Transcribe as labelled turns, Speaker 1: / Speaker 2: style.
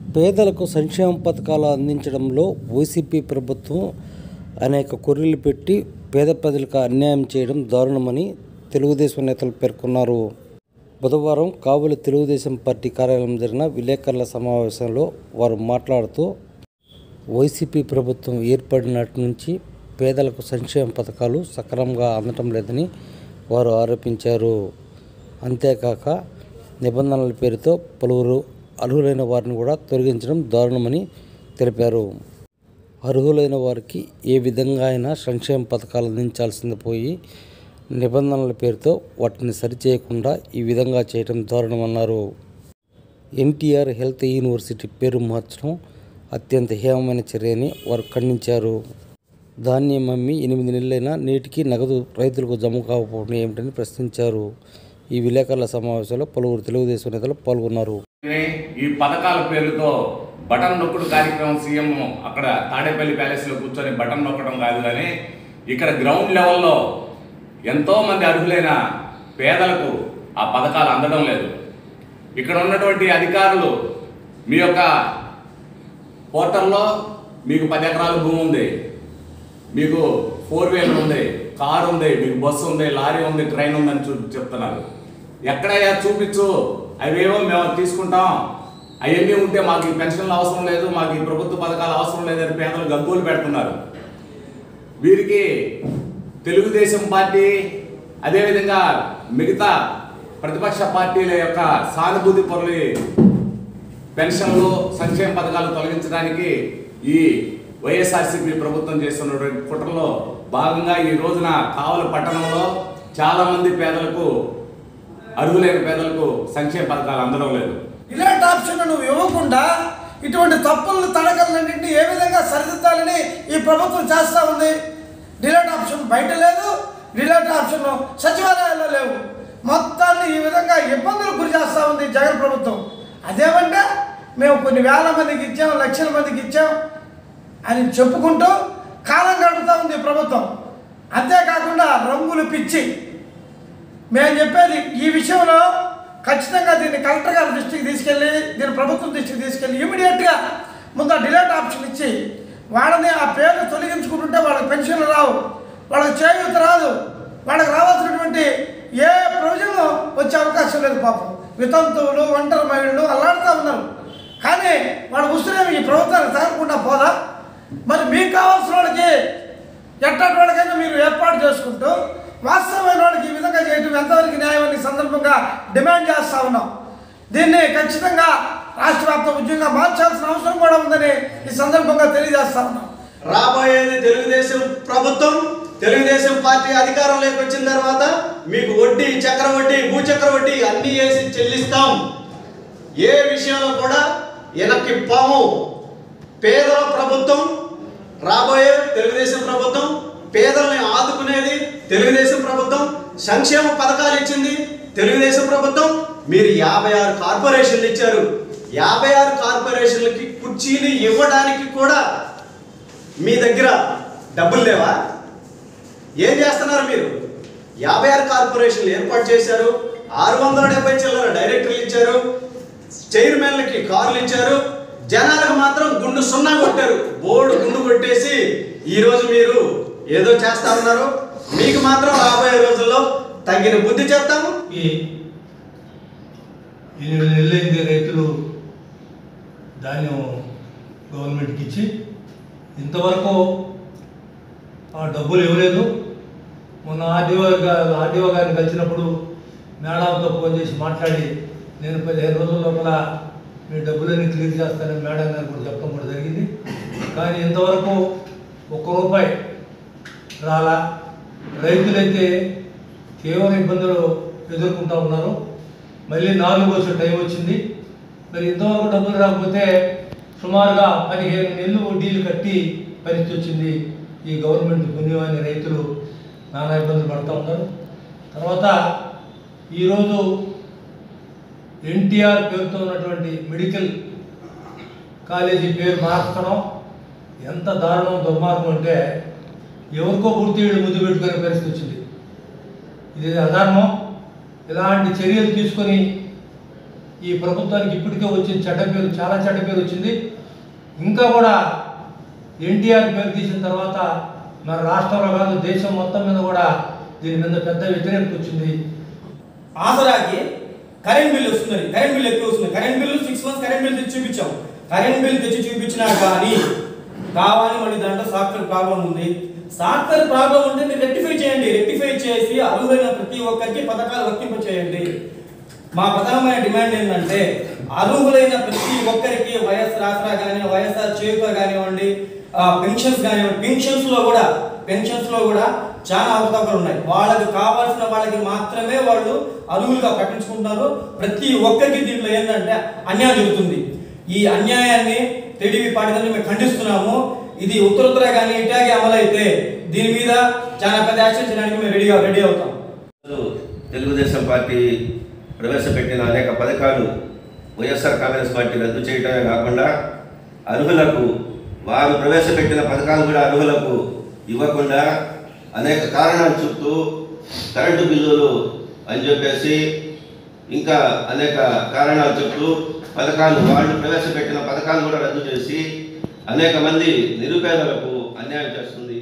Speaker 1: పేదలకు సంక్షేమ పథకాలు అందించడంలో వైసీపీ ప్రభుత్వం అనేక కొర్రీలు పెట్టి పేద ప్రజలకు అన్యాయం చేయడం దారుణమని తెలుగుదేశం నేతలు పేర్కొన్నారు బుధవారం కావలి తెలుగుదేశం పార్టీ కార్యాలయం జరిగిన విలేకరుల సమావేశంలో వారు మాట్లాడుతూ వైసీపీ ప్రభుత్వం ఏర్పడినటి నుంచి పేదలకు సంక్షేమ పథకాలు సక్రమంగా అందటం లేదని వారు ఆరోపించారు అంతేకాక నిబంధనల పేరుతో పలువురు అర్హులైన వారిని కూడా తొలగించడం దారుణమని తెలిపారు అర్హులైన వారికి ఏ విధంగా అయినా సంక్షేమ పథకాలు అందించాల్సింది పోయి నిబంధనల పేరుతో వాటిని సరిచేయకుండా ఈ విధంగా చేయడం దారుణమన్నారు ఎన్టీఆర్ హెల్త్ యూనివర్సిటీ పేరు మార్చడం అత్యంత హేమమైన చర్యని వారు ఖండించారు ధాన్యం అమ్మి ఎనిమిది నెలలైనా నేటికి నగదు రైతులకు జమ కాకపోవడం ఏమిటని ప్రశ్నించారు ఈ విలేకరుల సమావేశంలో పలువురు తెలుగుదేశం నేతలు పాల్గొన్నారు
Speaker 2: ఈ పథకాల పేర్లతో బటన్ నొక్కుడు కార్యక్రమం సీఎం అక్కడ తాడేపల్లి ప్యాలెస్లో కూర్చొని బటన్ నొక్కడం కాదు కానీ ఇక్కడ గ్రౌండ్ లెవెల్లో ఎంతో మంది అర్హులైన పేదలకు ఆ పథకాలు అందడం లేదు ఇక్కడ ఉన్నటువంటి అధికారులు మీ యొక్క పోర్టల్లో మీకు పది ఎకరాల భూమి ఉంది మీకు ఫోర్ వీలర్ ఉంది కారు ఉంది మీకు బస్సు ఉంది లారీ ఉంది ట్రైన్ ఉందని చూ చెప్తున్నారు ఎక్కడయ్యా చూపించు అవేవో మేము తీసుకుంటాం అవన్నీ ఉంటే మాకు ఈ పెన్షన్లు అవసరం లేదు మాకు ఈ ప్రభుత్వ పథకాలు అవసరం లేదని పేదలు గగ్గోలు పెడుతున్నారు వీరికి తెలుగుదేశం పార్టీ అదేవిధంగా మిగతా ప్రతిపక్ష పార్టీల యొక్క సానుభూతి పరులు పెన్షన్లు సంక్షేమ పథకాలు తొలగించడానికి ఈ వైఎస్ఆర్సీపీ ప్రభుత్వం చేస్తున్నటువంటి కుట్రలో భాగంగా ఈ రోజున కావలి పట్టణంలో చాలా మంది పేదలకు అర్హులైన పేదలకు సంక్షేమ పథకాలు అందడం లేదు
Speaker 3: ఇలాంటి ఆప్షన్ నువ్వు ఇవ్వకుండా ఇటువంటి తప్పులను తడకలన్నింటినీ ఏ విధంగా సరిదిద్దాలని ఈ ప్రభుత్వం చేస్తూ ఉంది డిలేట్ ఆప్షన్ బయట లేదు డిలేట్ ఆప్షన్ సచివాలయాల్లో లేవు మొత్తాన్ని ఈ విధంగా ఇబ్బందులకు గురి చేస్తూ ఉంది జగన్ ప్రభుత్వం అదేమంటే మేము కొన్ని వేల మందికి ఇచ్చాం లక్షల మందికి ఇచ్చాం అని చెప్పుకుంటూ కాలం గడుపుతూ ఉంది ఈ ప్రభుత్వం అంతేకాకుండా రంగులు పిచ్చి మేము చెప్పేది ఈ విషయంలో ఖచ్చితంగా దీన్ని కలెక్టర్ గారి దృష్టికి తీసుకెళ్ళి దీన్ని ప్రభుత్వం దృష్టికి తీసుకెళ్ళి ఇమీడియట్గా ముందు ఆ డిలేట్ ఆప్షన్ ఇచ్చి వాళ్ళని ఆ పేర్లు తొలగించుకుంటుంటే వాళ్ళకి పెన్షన్లు రావు వాళ్ళకి చేయూత రాదు వాళ్ళకి రావాల్సినటువంటి ఏ ప్రయోజనం వచ్చే అవకాశం లేదు పాపం వితంతువులు ఒంటరి మహిళలు అల్లాడుతూ ఉన్నారు కానీ వాళ్ళ ఉసిరేమి ఈ ప్రభుత్వానికి తగలకుండా పోదా మరి మీకు కావాల్సిన వాళ్ళకి ఎట్టటి వాళ్ళకైనా మీరు ఏర్పాటు చేసుకుంటూ వాస్తవమైన వాళ్ళకి ఈ విధంగా చేయటం ఎంతవరకు న్యాయం అని ఈ సందర్భంగా డిమాండ్ చేస్తా ఉన్నాం దీన్ని ఖచ్చితంగా రాష్ట్ర వ్యాప్త ఉద్యోగంగా మార్చాల్సిన అవసరం కూడా ఉందని ఈ సందర్భంగా తెలియజేస్తా ఉన్నాం
Speaker 4: రాబోయేది తెలుగుదేశం ప్రభుత్వం తెలుగుదేశం పార్టీ అధికారంలోకి వచ్చిన తర్వాత మీకు వడ్డీ చక్ర వడ్డీ భూచక్ర వడ్డీ అన్నీ వేసి చెల్లిస్తాం ఏ విషయంలో కూడా వెనక్కి పాము పేదల ప్రభుత్వం రాబోయే తెలుగుదేశం ప్రభుత్వం పేదల్ని ఆదుకునేది తెలుగుదేశం ప్రభుత్వం సంక్షేమ పథకాలు ఇచ్చింది తెలుగుదేశం ప్రభుత్వం మీరు యాభై ఆరు కార్పొరేషన్లు ఇచ్చారు యాభై ఆరు కార్పొరేషన్లకి కుర్చీలు ఇవ్వడానికి కూడా మీ దగ్గర డబ్బులు లేవా ఏం చేస్తున్నారు మీరు యాభై ఆరు కార్పొరేషన్లు ఏర్పాటు చేశారు ఆరు వందల డెబ్బై చిల్లర డైరెక్టర్లు ఇచ్చారు చైర్మన్లకి కార్లు ఇచ్చారు జనాలకు మాత్రం గుండు సున్నా కొట్టారు బోర్డు గుండు కొట్టేసి ఈరోజు మీరు ఏదో చేస్తా ఉన్నారు మీకు మాత్రం రాబోయే రోజుల్లో తగిన బుద్ధి చెప్తాము
Speaker 5: ఈ ఎనిమిది నెలలైంది రైతులు ధాన్యం గవర్నమెంట్కి ఇచ్చి ఇంతవరకు ఆ డబ్బులు ఇవ్వలేదు మొన్న ఆర్డీఓ గా- ఆర్డీఓ గారిని కలిసినప్పుడు మేడంతో ఫోన్ చేసి మాట్లాడి నేను పదిహేను రోజుల లోపల మీ డబ్బులన్నీ క్లియర్ చేస్తానని మేడం గారు కూడా చెప్పడం కూడా జరిగింది కానీ ఇంతవరకు ఒక్క రూపాయి రాలా రైతులైతే తీవ్ర ఇబ్బందులు ఎదుర్కొంటూ ఉన్నారు మళ్ళీ నాలుగు వచ్చే టైం వచ్చింది మరి ఇంతవరకు డబ్బులు రాకపోతే సుమారుగా పదిహేను నెలలు వడ్డీలు కట్టి పరిస్థితి వచ్చింది ఈ గవర్నమెంట్ పుణ్యమాని రైతులు నానా ఇబ్బందులు పడుతూ ఉన్నారు తర్వాత ఈరోజు ఎన్టీఆర్ పేరుతో ఉన్నటువంటి మెడికల్ కాలేజీ పేరు మార్చడం ఎంత దారుణం దుర్మార్గం అంటే ఎవరికో పూర్తి వీళ్ళు ముద్దు పెట్టుకునే పరిస్థితి వచ్చింది ఇది అధర్మం ఇలాంటి చర్యలు తీసుకొని ఈ ప్రభుత్వానికి ఇప్పటికే వచ్చిన చెడ్డ పేరు చాలా చెడ్డ పేరు వచ్చింది ఇంకా కూడా ఎన్టీఆర్ పేరు తీసిన తర్వాత మన రాష్ట్రంలో కాదు దేశం మొత్తం మీద కూడా దీని మీద పెద్ద వ్యతిరేకత వచ్చింది
Speaker 6: ఆసరాకి కరెంట్ బిల్ వస్తుంది కరెంట్ బిల్ ఎక్కువ వస్తుంది current bill six months current bill తెచ్చి చూపించాం కరెంట్ బిల్ తెచ్చి చూపించినా కానీ కావాలి మళ్ళీ దాంట్లో సాఫ్ట్వేర్ ప్రాబ్లం ఉంది సాఫ్ట్వేర్ ప్రాబ్లం ఉంటే మీరు రెక్టిఫై చేయండి రెక్టిఫై చేసి అర్హులైన ప్రతి ఒక్కరికి పథకాలు వర్తింప చేయండి మా ప్రధానమైన డిమాండ్ ఏంటంటే అర్హులైన ప్రతి ఒక్కరికి వైఎస్ ఆసరా కానీ వైఎస్ఆర్ చేయూత కానివ్వండి పెన్షన్స్ కానివ్వండి పెన్షన్స్ లో కూడా పెన్షన్స్ లో కూడా చాలా అవకతవకలు ఉన్నాయి వాళ్ళకి కావాల్సిన వాళ్ళకి మాత్రమే వాళ్ళు అర్హులుగా ప్రకటించుకుంటున్నారు ప్రతి ఒక్కరికి దీంట్లో ఏంటంటే అన్యాయం జరుగుతుంది ఈ అన్యాయాన్ని టీడీపీ పార్టీ తరఫున మేము ఖండిస్తున్నాము ఇది ఉత్తరోత్తర కానీ ఇటాగే అమలైతే దీని మీద చాలా పెద్ద యాక్షన్ చేయడానికి మేము రెడీగా రెడీ అవుతాం
Speaker 7: ఈరోజు తెలుగుదేశం పార్టీ ప్రవేశపెట్టిన అనేక పథకాలు వైఎస్ఆర్ కాంగ్రెస్ పార్టీ రద్దు చేయడమే కాకుండా అర్హులకు వారు ప్రవేశపెట్టిన పథకాలు కూడా అర్హులకు ఇవ్వకుండా అనేక కారణాలు చెప్తూ కరెంటు బిల్లులు అని చెప్పేసి ఇంకా అనేక కారణాలు చెప్తూ పథకాలు వాళ్ళు ప్రవేశపెట్టిన పథకాలు కూడా రద్దు చేసి అనేక మంది నిరుపేదలకు అన్యాయం చేస్తుంది